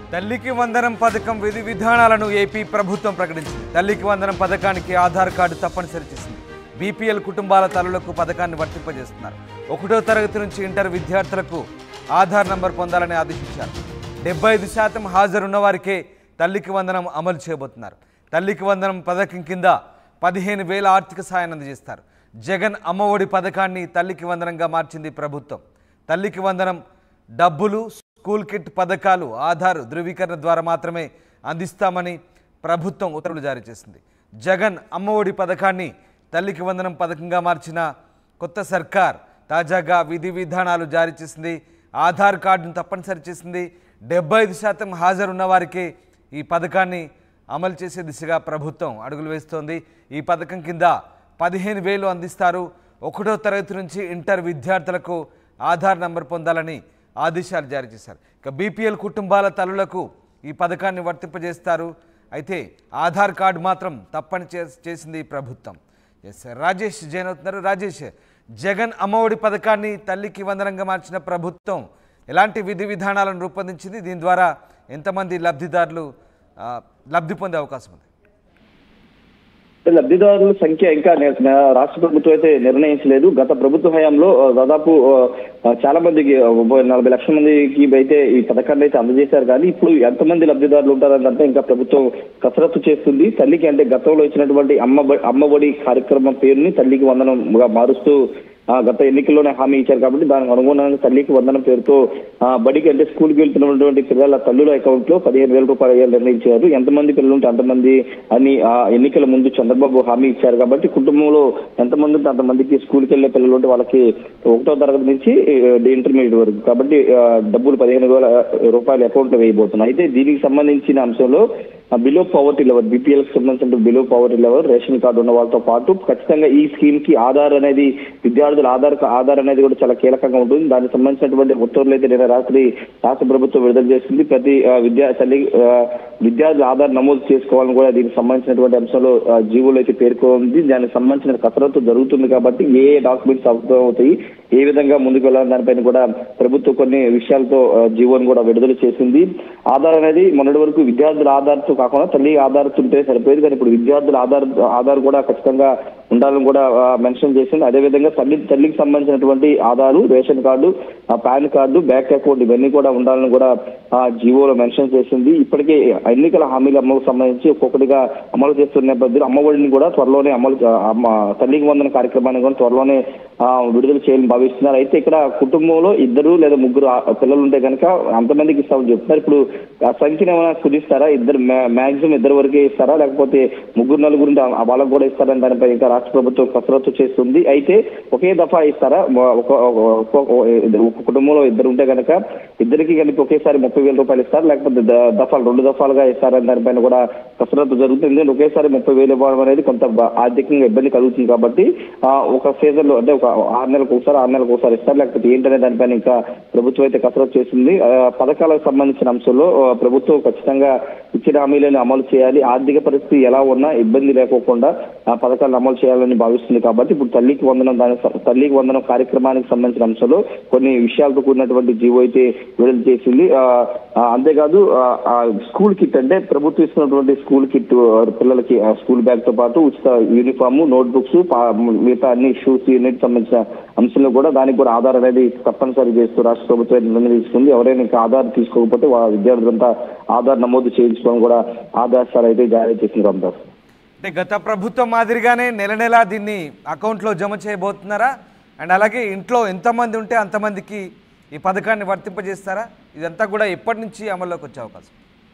తల్లికి వందనం పథకం విధి విధానాలను ఏపీ ప్రభుత్వం ప్రకటించింది తల్లికి వందనం పథకానికి ఆధార్ కార్డు తప్పనిసరి చేసింది బీపీఎల్ కుటుంబాల తల్లులకు పథకాన్ని వర్తింపజేస్తున్నారు ఒకటో తరగతి నుంచి ఇంటర్ విద్యార్థులకు ఆధార్ నంబర్ పొందాలని ఆదేశించారు డెబ్బై ఐదు శాతం హాజరున్న వారికే తల్లికి వందనం అమలు చేయబోతున్నారు తల్లికి వందనం పథకం కింద పదిహేను వేల ఆర్థిక సాయాన్ని అందజేస్తారు జగన్ అమ్మఒడి పథకాన్ని తల్లికి వందనంగా మార్చింది ప్రభుత్వం తల్లికి వందనం డబ్బులు స్కూల్ కిట్ పథకాలు ఆధార్ ధృవీకరణ ద్వారా మాత్రమే అందిస్తామని ప్రభుత్వం ఉత్తర్వులు జారీ చేసింది జగన్ అమ్మఒడి పథకాన్ని తల్లికి వందనం పథకంగా మార్చిన కొత్త సర్కార్ తాజాగా విధి విధానాలు జారీ చేసింది ఆధార్ కార్డును తప్పనిసరి చేసింది డెబ్బై ఐదు శాతం హాజరున్న వారికి ఈ పథకాన్ని అమలు చేసే దిశగా ప్రభుత్వం అడుగులు వేస్తోంది ఈ పథకం కింద పదిహేను వేలు అందిస్తారు ఒకటో తరగతి నుంచి ఇంటర్ విద్యార్థులకు ఆధార్ నంబర్ పొందాలని ఆదేశాలు జారీ చేశారు ఇక బీపీఎల్ కుటుంబాల తల్లులకు ఈ పథకాన్ని వర్తింపజేస్తారు అయితే ఆధార్ కార్డు మాత్రం తప్పని చే- చేసింది ఈ ప్రభుత్వం ఎస్ రాజేష్ జైన్ అవుతున్నారు రాజేష్ జగన్ అమ్మఒడి పథకాన్ని తల్లికి వందనంగా మార్చిన ప్రభుత్వం ఎలాంటి విధి విధానాలను రూపొందించింది దీని ద్వారా ఎంతమంది లబ్ధిదారులు ఆ, లబ్ధి పొందే అవకాశం ఉంది లబ్ధిదారుల సంఖ్య ఇంకా ని- ని- రాష్ట్ర ప్రభుత్వం అయితే నిర్ణయించలేదు గత ప్రభుత్వ హయాంలో ఆ, దాదాపు ఆ, చాలా మందికి ఆ, ఒక నలభై లక్షల మందికి అయితే ఈ పథకాన్ని అయితే అందజేశారు కానీ ఇప్పుడు ఎంతమంది లబ్ధిదారులు ఉంటారంటే ఇంకా ప్రభుత్వం కసరత్తు చేస్తుంది తల్లికి అంటే గతంలో ఇచ్చినటువంటి అమ్మ అమ్మఒడి కార్యక్రమం పేరుని తల్లికి వందనంగా మారుస్తూ ఆ, గత ఎన్నికల్లోనే హామీ ఇచ్చారు కాబట్టి దానికి అనుగుణంగా తల్లికి వందనం పేరుతో ఆ, బడికి అంటే స్కూల్కి వెళ్తున్నటువంటి పిల్లల తల్లుల అకౌంట్ లో పదిహేను వేల రూపాయలు వేయాలని నిర్ణయించారు ఎంతమంది పిల్లలు ఉంటే అంతమంది అని ఆ ఎన్నికల ముందు చంద్రబాబు హామీ ఇచ్చారు కాబట్టి కుటుంబంలో ఎంతమంది ఉంటే అంతమందికి స్కూల్కి వెళ్ళే పిల్లలు ఉంటే వాళ్ళకి ఒకటో తరగతి నుంచి ఇంటర్మీడియట్ వరకు కాబట్టి ఆ, డబ్బులు పదిహేను వేల రూపాయలు అకౌంట్ లో వేయబోతున్నాయి అయితే దీనికి సంబంధించిన అంశంలో బిలో పవర్టీ లెవెల్ బీపీఎల్ సంబంధించిన below poverty level ration card ఉన్న వాళ్ళతో పాటు ఖచ్చితంగా ఈ స్కీమ్ కి ఆధార్ అనేది విద్యార్థుల ఆధార్ ఆధార్ అనేది కూడా చాలా కీలకంగా ఉంటుంది దానికి సంబంధించినటువంటి ఉత్తర్వులు అయితే నిన్న రాత్రి రాష్ట్ర ప్రభుత్వం విడుదల చేసింది ప్రతి ఆ, విద్యా తల్లి ఆ, విద్యార్థుల ఆధార్ నమోదు చేసుకోవాలని కూడా దీనికి సంబంధించినటువంటి అంశంలో ఆ, జీవోలో అయితే పేర్కొంది దానికి సంబంధించిన కసరత్తు జరుగుతుంది కాబట్టి ఏ ఏ డాక్యుమెంట్స్ అవసరం అవుతాయి ఏ విధంగా ముందుకు వెళ్ళాలని దానిపైన కూడా ప్రభుత్వం కొన్ని విషయాలతో ఆ, జీవోని కూడా విడుదల చేసింది ఆధార్ అనేది మొన్నటి వరకు విద్యార్థుల ఆధార్తో కాకుండా తల్లి ఆధార్ ఉంటే సరిపోయేది కానీ ఇప్పుడు విద్యార్థుల ఆధార్ ఆధార్ కూడా ఖచ్చితంగా ఉండాలని కూడా ఆ, మెన్షన్ చేసింది అదేవిధంగా తల్లి తల్లికి సంబంధించినటువంటి ఆధారు రేషన్ కార్డు ఆ, పాన్ కార్డు బ్యాంక్ అకౌంట్ ఇవన్నీ కూడా ఉండాలని కూడా ఆ జీవోలో మెన్షన్ చేసింది ఇప్పటికే ఎన్నికల హామీల అమలుకు సంబంధించి ఒక్కొక్కటిగా అమలు చేస్తున్న నేపథ్యంలో అమ్మఒడిని కూడా త్వరలోనే అమలు చే- అమ్మ తల్లికి వందన కార్యక్రమాన్ని కూడా త్వరలోనే ఆ, విడుదల చేయాలని భావిస్తున్నారు అయితే ఇక్కడ కుటుంబంలో ఇద్దరు లేదా ముగ్గురు ఆ- పిల్లలు ఉంటే కనుక అంతమందికి ఇస్తామని చెప్తున్నారు ఇప్పుడు ఆ సంఖ్యను ఏమైనా కుదిస్తారా ఇద్దరు మాక్సిమం ఇద్దరు వరకే ఇస్తారా లేకపోతే ముగ్గురు నలుగురు ఉంటే ఆ- వాళ్ళకు కూడా ఇస్తారని దానిపై ఇంకా రాష్ట్ర ప్రభుత్వం కసరత్తు చేస్తుంది అయితే ఒకే దఫా ఇస్తారా మ- ఒక ఒక- ఒక- ఒక కుటుంబంలో ఇద్దరు ఉంటే కనుక ఇద్దరికి కలిపి ఒకేసారి ముప్పై వేల రూపాయలు ఇస్తారు లేకపోతే ద- దఫాలు రెండు దఫాలుగా ఇస్తారని దానిపైన కూడా కసరత్తు జరుగుతుంది ఎందుకంటే ఒకేసారి ముప్పై వేలు ఇవ్వడం అనేది కొంత బ- ఆర్థికంగా ఇబ్బంది కలుగుతుంది కాబట్టి ఆ, ఒక సీజన్ లో అంటే ఒక ఆరు నెలలకు ఒకసారి ఆరు నెలలకు ఒకసారి ఇస్తారు లేకపోతే ఏంటనే దానిపైన ఇంకా ప్రభుత్వం అయితే కసరత్తు చేస్తుంది ఆ, పథకాలకు సంబంధించిన అంశంలో ఆ, ప్రభుత్వం ఖచ్చితంగా ఇచ్చిన హామీలను అమలు చేయాలి ఆర్థిక పరిస్థితి ఎలా ఉన్నా ఇబ్బంది లేకోకుండా ఆ పథకాలను అమలు చేయాలని భావిస్తుంది కాబట్టి ఇప్పుడు తల్లికి వందనం దాని తల్లికి వందనం కార్యక్రమానికి సంబంధించిన అంశంలో కొన్ని విషయాలతో కూడినటువంటి జీవో అయితే విడుదల చేసింది ఆ, ఆ, అంతేకాదు ఆ, ఆ స్కూల్ కిట్ అంటే ప్రభుత్వం ఇస్తున్నటువంటి స్కూల్ కిట్ ఆ, పిల్లలకి ఆ స్కూల్ బ్యాగ్ తో పాటు ఉచిత యూనిఫామ్ నోట్ బుక్స్ మిగతా అన్ని షూస్ యూనిట్ సంబంధించిన అంశంలో కూడా దానికి కూడా ఆధార్ అనేది తప్పనిసరి చేస్తూ రాష్ట్ర ప్రభుత్వం నిర్ణయం తీసుకుంది ఎవరైనా ఇంకా ఆధార్ తీసుకోకపోతే వాళ్ళ విద్యార్థులంతా ఆధార్ నమోదు చేయించుకోవడం కూడా ఆదేశాలు అయితే జారీ చేసింది రామదాస్ అంటే గత ప్రభుత్వం మాదిరిగానే నెల నెలా దీన్ని అకౌంట్లో జమ చేయబోతున్నారా అండ్ అలాగే ఇంట్లో ఎంతమంది ఉంటే అంతమందికి ఈ పథకాన్ని వర్తింపజేస్తారా ఇదంతా కూడా ఎప్పటి నుంచి అమల్లోకి వచ్చే అవకాశం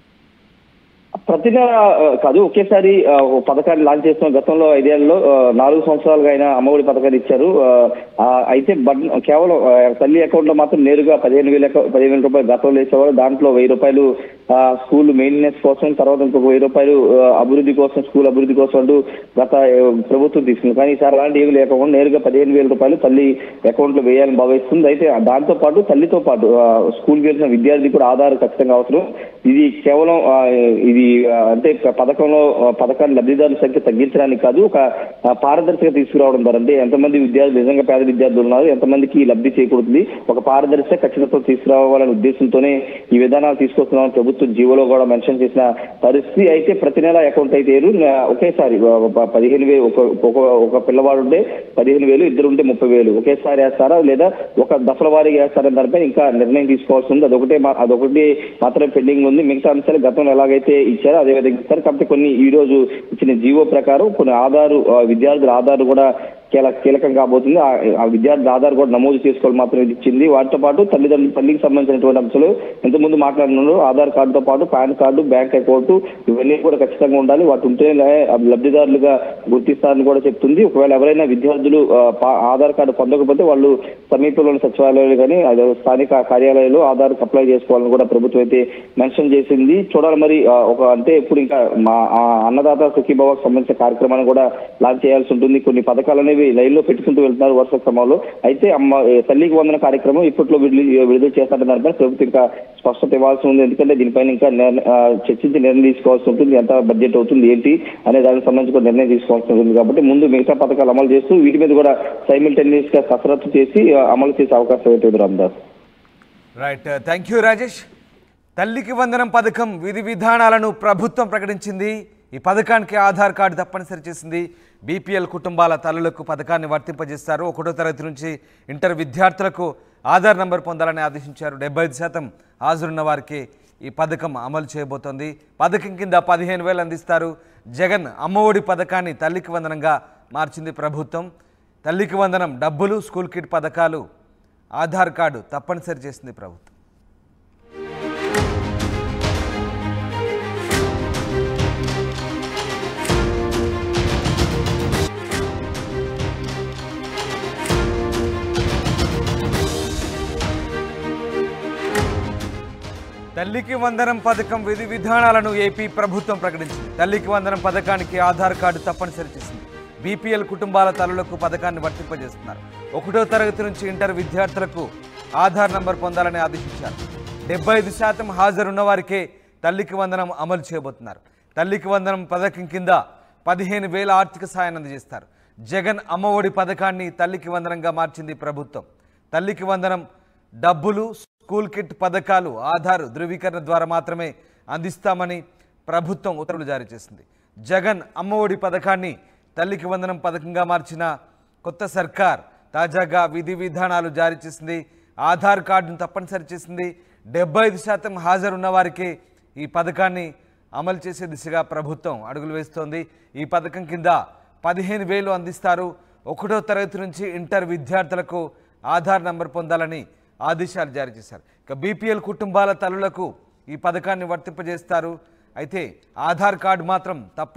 ప్రతి నెల ఆ, కాదు ఒకేసారి ఆ, ఓ పథకాన్ని లాంచ్ చేస్తున్న గతంలో ఐదేళ్లలో ఆ, నాలుగు సంవత్సరాలుగా అయినా అమ్మఒడి పథకాన్ని ఇచ్చారు ఆ, ఆ, అయితే బడ్ కేవలం ఆ, తల్లి అకౌంట్ లో మాత్రం నేరుగా పదిహేను వేల పదిహేను వేల రూపాయలు గతంలో వేసేవారు దాంట్లో వెయ్యి రూపాయలు ఆ, స్కూల్ మెయింటెనెన్స్ కోసం తర్వాత ఇంకొక వెయ్యి రూపాయలు ఆ, అభివృద్ధి కోసం స్కూల్ అభివృద్ధి కోసం అంటూ గత ఆ, ప్రభుత్వం తీసుకుంది కానీ ఈసారి అలాంటి ఏమి లేకుండా నేరుగా పదిహేను వేల రూపాయలు తల్లి అకౌంట్ లో వేయాలని భావిస్తుంది అయితే దాంతో పాటు తల్లితో పాటు ఆ, స్కూల్కి వెళ్ళిన విద్యార్థి కూడా ఆధార్ ఖచ్చితంగా అవసరం ఇది కేవలం ఆ, ఇది ఆ, అంటే పథకంలో ఆ, పథకాన్ని లబ్ధిదారుల సంఖ్య తగ్గించడానికి కాదు ఒక ఆ, పారదర్శక తీసుకురావడం ద్వారా అంటే ఎంతమంది విద్యార్థులు నిజంగా పేద విద్యార్థులు ఉన్నారు ఎంతమందికి లబ్ధి చేకూరుతుంది ఒక పారదర్శక ఖచ్చితంగా తీసుకురావాలనే ఉద్దేశంతోనే ఈ విధానాలు తీసుకొస్తున్నామని ప్రభుత్వం ప్రభుత్వం జీవోలో కూడా మెన్షన్ చేసిన పరిస్థితి అయితే ప్రతి నెల అకౌంట్ అయితే వేరు. ఆ, ఒకేసారి ఆ, ప- పదిహేను వేలు ఒక ఒక ఒక పిల్లవాడు ఉంటే పదిహేను వేలు ఇద్దరు ఉంటే ముప్పై వేలు ఒకేసారి వేస్తారా లేదా ఒక దశల వారీగా వేస్తారని దానిపై ఇంకా నిర్ణయం తీసుకోవాల్సి ఉంది అదొకటే మా- అదొకటి మాత్రమే పెండింగ్ ఉంది మిగతా అంశాలు గతంలో ఎలాగైతే ఇచ్చారో అదే విధంగా ఇస్తారు కాబట్టి కొన్ని ఈ రోజు ఇచ్చిన జీవో ప్రకారం కొన్ని ఆధారు ఆ, విద్యార్థుల ఆధార్ కూడా కీలక కీలకం కాబోతుంది ఆ- ఆ విద్యార్థి ఆధార్ కూడా నమోదు చేసుకోవాలి మాత్రం ఇది ఇచ్చింది వాటితో పాటు తల్లిదండ్రుల తల్లికి సంబంధించినటువంటి అంశాలు ఇంతకుముందు మాట్లాడినారు ఆధార్ కార్డుతో పాటు పాన్ కార్డు బ్యాంక్ అకౌంట్ ఇవన్నీ కూడా ఖచ్చితంగా ఉండాలి వాటి ఉంటేనే అవి లబ్ధిదారులుగా గుర్తిస్తారని కూడా చెప్తుంది ఒకవేళ ఎవరైనా విద్యార్థులు ఆ, పా- ఆధార్ కార్డు పొందకపోతే వాళ్ళు సమీపంలోని సచివాలయాలు కానీ అదే స్థానిక కార్యాలయాలు ఆధార్ అప్లై చేసుకోవాలని కూడా ప్రభుత్వం అయితే మెన్షన్ చేసింది చూడాలి మరి ఆ, ఒక అంటే ఇప్పుడు ఇంకా మా ఆ అన్నదాత సుఖీభావకు సంబంధించిన కార్యక్రమాన్ని కూడా లాంచ్ చేయాల్సి ఉంటుంది కొన్ని పథకాలు అనేవి లైన్ లో పెట్టుకుంటూ వెళ్తున్నారు వరుస క్రమంలో అయితే అమ్మ ఏ, తల్లికి వందన కార్యక్రమం ఇప్పట్లో విడుదల విడుదల చేస్తారన్న దానిపై ప్రభుత్వం ఇంకా స్పష్టత ఇవ్వాల్సి ఉంది ఎందుకంటే దీనిపైన ఇంకా నిర్ణ- ఆ, చర్చించి నిర్ణయం తీసుకోవాల్సి ఉంటుంది ఎంత బడ్జెట్ అవుతుంది ఏంటి అనే దానికి సంబంధించి కూడా నిర్ణయం తీసుకోవాల్సి ఉంటుంది కాబట్టి ముందు మిగతా పథకాలు అమలు చేస్తూ వీటి మీద కూడా సైమిల్టేనియస్ గా కసరత్తు చేసి ఆ, అమలు చేసే అవకాశం అయితే Ramadas right thank you Rajesh తల్లికి వందనం పథకం విధి విధానాలను ప్రభుత్వం ప్రకటించింది ఈ పథకానికి ఆధార్ కార్డు తప్పనిసరి చేసింది బీపీఎల్ కుటుంబాల తల్లులకు పథకాన్ని వర్తింపజేస్తారు ఒకటో తరగతి నుంచి ఇంటర్ విద్యార్థులకు ఆధార్ నంబర్ పొందాలని ఆదేశించారు డెబ్బై ఐదు శాతం హాజరున్న వారికి ఈ పథకం అమలు చేయబోతోంది పథకం కింద పదిహేను వేలు అందిస్తారు జగన్ అమ్మఒడి పథకాన్ని తల్లికి వందనంగా మార్చింది ప్రభుత్వం తల్లికి వందనం డబ్బులు స్కూల్ కిట్ పథకాలు ఆధార్ కార్డు తప్పనిసరి చేసింది ప్రభుత్వం తల్లికి వందనం పథకం విధి విధానాలను ఏపీ ప్రభుత్వం ప్రకటించింది తల్లికి వందనం పథకానికి ఆధార్ కార్డు తప్పనిసరి చేసింది బీపీఎల్ కుటుంబాల తల్లులకు పథకాన్ని వర్తింపజేస్తున్నారు ఒకటో తరగతి నుంచి ఇంటర్ విద్యార్థులకు ఆధార్ నంబర్ పొందాలని ఆదేశించారు డెబ్బై ఐదు శాతం హాజరున్న వారికే తల్లికి వందనం అమలు చేయబోతున్నారు తల్లికి వందనం పథకం కింద పదిహేను వేల ఆర్థిక సాయాన్ని అందజేస్తారు జగన్ అమ్మఒడి పథకాన్ని తల్లికి వందనంగా మార్చింది ప్రభుత్వం తల్లికి వందనం డబ్బులు స్కూల్ కిట్ పథకాలు ఆధార్ ధృవీకరణ ద్వారా మాత్రమే అందిస్తామని ప్రభుత్వం ఉత్తర్వులు జారీ చేసింది జగన్ అమ్మఒడి పథకాన్ని తల్లికి వందనం పథకంగా మార్చిన కొత్త సర్కార్ తాజాగా విధి విధానాలు జారీ చేసింది ఆధార్ కార్డును తప్పనిసరి చేసింది డెబ్బై ఐదు శాతం హాజరున్న వారికి ఈ పథకాన్ని అమలు చేసే దిశగా ప్రభుత్వం అడుగులు వేస్తోంది ఈ పథకం కింద పదిహేను వేలు అందిస్తారు ఒకటో తరగతి నుంచి ఇంటర్ విద్యార్థులకు ఆధార్ నంబర్ పొందాలని ఆదేశాలు జారీ చేశారు ఇక బీపీఎల్ కుటుంబాల తల్లులకు ఈ పథకాన్ని వర్తింపజేస్తారు అయితే ఆధార్ కార్డు మాత్రం తప్ప